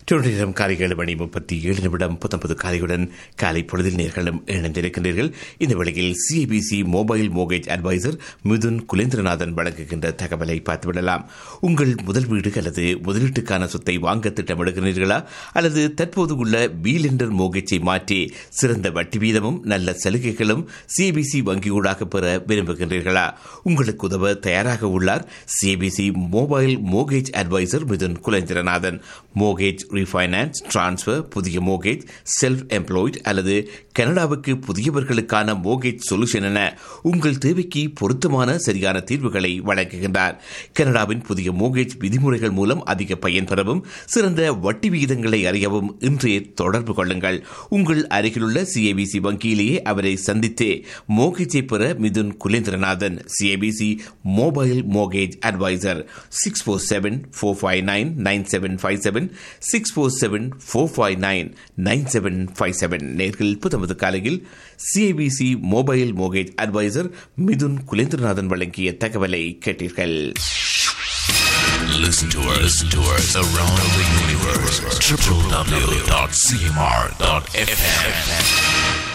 நேரம் காலை ஏழு மணி முப்பத்தி ஏழு நிமிடம் புத்தம்பது காலையுடன் காலை பொழுதில் நேர்களும் இணைந்திருக்கின்றீர்கள் இந்த வேளையில் CBC mobile mortgage advisor Mithun Kulendranathan வழங்குகின்ற தகவலை பார்த்துவிடலாம் உங்கள் முதல் வீடு அல்லது முதலீட்டுக்கான சொத்தை வாங்க திட்டமிடுகிறீர்களா அல்லது தற்போது உள்ள பீலெண்டர் மோகேஜை மாற்றி சிறந்த வட்டி வீதமும் நல்ல சலுகைகளும் சிபிசி வங்கியூடாக பெற விரும்புகின்றீர்களா உங்களுக்கு உதவ தயாராக உள்ளார் CBC mobile mortgage advisor Mithun Kulendranathan mortgage refinance transfer புதிய மோகேஜ் செல்ஃப் எம்ப்ளாய்ட் அல்லது கனடாவுக்கு புதியவர்களுக்கான மோகேஜ் சொல்யூஷன் என உங்கள் தேவைக்கு பொருத்தமான சரியான தீர்வுகளை வழங்குகின்றார் கனடாவின் புதிய மோகேஜ் விதிமுறைகள் மூலம் அதிக பயன் பெறவும் சிறந்த வட்டி விகிதங்களை அறியவும் இன்றைய தொடர்பு கொள்ளுங்கள் உங்கள் அருகிலுள்ள சிஏபிசி வங்கியிலேயே அவரை சந்தித்து மோகேஜை பெற Mithun Kulendranathan CIBC mobile mortgage advisor six four seven four five nine nine seven five seven six four seven four five nine nine seven five seven நேர்கள் புத்தமது காலையில் CIBC mobile mortgage advisor Mithun Kulendranathan வழங்கிய தகவலை கேட்டீர்கள் Listen to us, listen to us around the universe. www.cmr.fm.